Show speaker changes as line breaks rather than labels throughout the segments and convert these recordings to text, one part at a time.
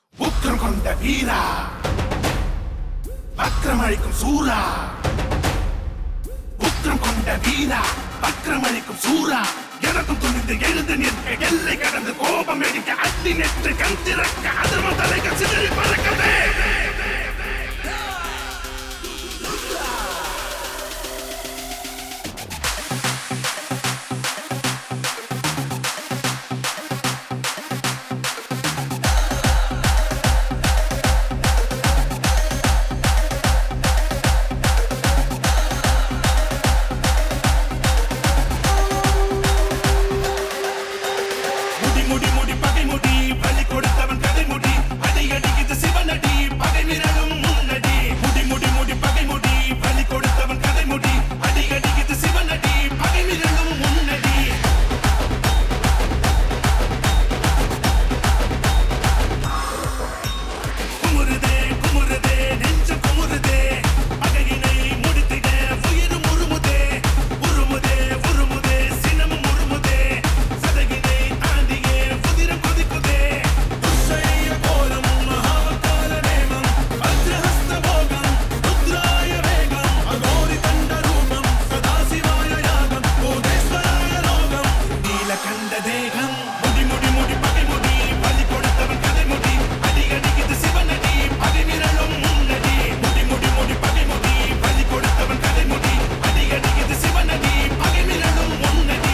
உக்கிரம் கொண்ட வீரா வக்ரமழிக்கும் சூரா உக்கிரம் கொண்ட வீரா வக்ரமழிக்கும் சூரா எனக்கும் துணிந்து எழுந்து நிற்க எல்லை கடந்து கோபம் எடுக்க அட்டி நெற்று கண் திறக்க அதர்ம தலைகள் சிதறி பறக்கவே முடி முடி முடி பகை முடி வலி கொடுத்தவன் கதை முடி அடி அடி இது சிவனடி பகை மிரளும் முன்னடி முடி முடி முடி பகை முடி வலி கொடுத்தவன் கதை முடி அடி அடி இது சிவனடி பகை மிரளும் முன்னடி குமுறுதே குமுறுதே நெஞ்சம் குமுறுதே பகையினை முடித்திட உயிரும் உருமுதே உருமுதே உருமுதே சினமும் உருமுதே சதகினை தாண்டியே உதிரம் கொதிக்குதே துஷைய கோலம் மகாவதார நேமம் வஜ்ரஹஸ்த போகம் ருத்ராய வேகம் அகோரி தண்ட ரூபம் சதாசிவாய யாகம் கோதேஸ்வராய ரோகம் நீலகண்ட தேகம் முடி முடி முடி பகை முடி பலி கொடுத்தவன் கதை முடி அடி அடிக்குது சிவனடி பகை மிரளும் முன்னடி முடி முடி முடி பகை முடி பலி கொடுத்தவன் கதை முடி அடி அடிக்குது சிவனடி பகை மிரளும் முன்னடி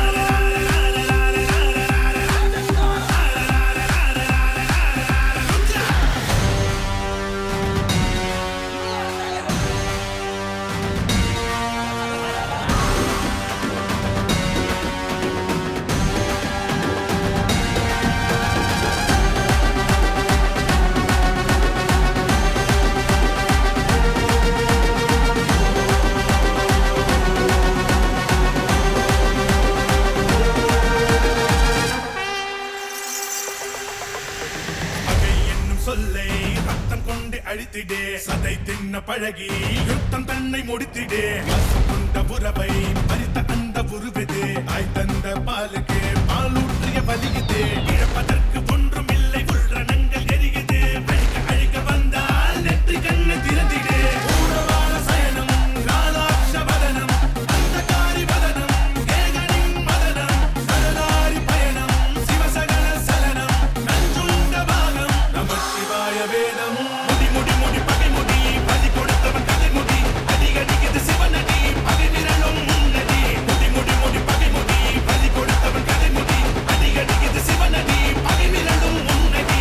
பகை என்னும் சொல்லை ரத்தம் கொண்டு அழித்திடே சதை தின்ன பழகி யுத்தம் தன்னை முடித்திடே வசம் கொண்ட உறவை பறித்த அந்த உருவதே தாய் தந்த பாலுக்கு பாலூற்றிய வலியுது இழப்பதற்கு ஒன்றும் இல்லை உள்ரணங்கள் எரியுது அழிக்க அழிக்க வந்தால் நெற்றி கண்ணு திறந்திடு ஊரவாழ சயனம் லாலாட்ச வதனம் அந்தகாரி வதனம் ஏகனின் மதனம் சரதாரி பயணம் சிவசகல சலனம் நஞ்சுண்ட பாகம் நம சிவாய வேதம் முடி முடி முடி பகை முடி பலி கொடுத்தவன் கதை முடி அடி அடிக்குது சிவனடி பகை நிரலும் முன்னடி முடி முடி முடி பகை முடி பலி கொடுத்தவன் கதை முடி அடி அடிக்குது சிவனடி பகை நிரலும் முன்னடி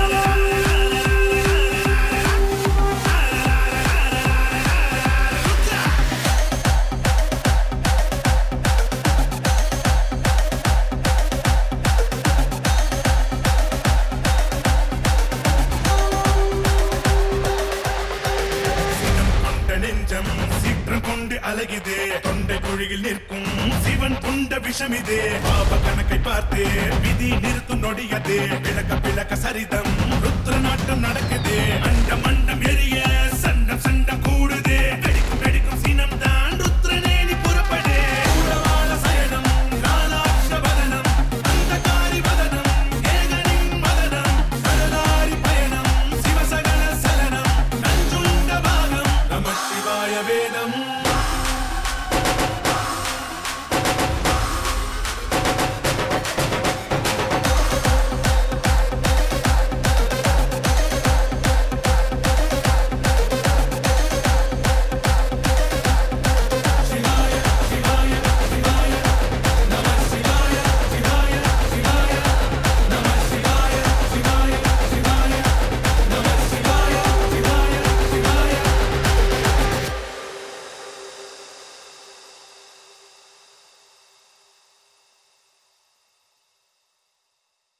சினம் கொண்ட நெஞ்சம் சீற்றம் கொண்டு அழகுது தொண்டை குழியில் நிற்கும் சிவன் கொண்ட விஷமிது பாப கணக்கை பார்த்து விதி நிறுத்தும் நொடியது விளக்க விளக்க சரிதம் ருத்ர நாட்டம் நடக்குது அண்டம் மண்டம் எரிய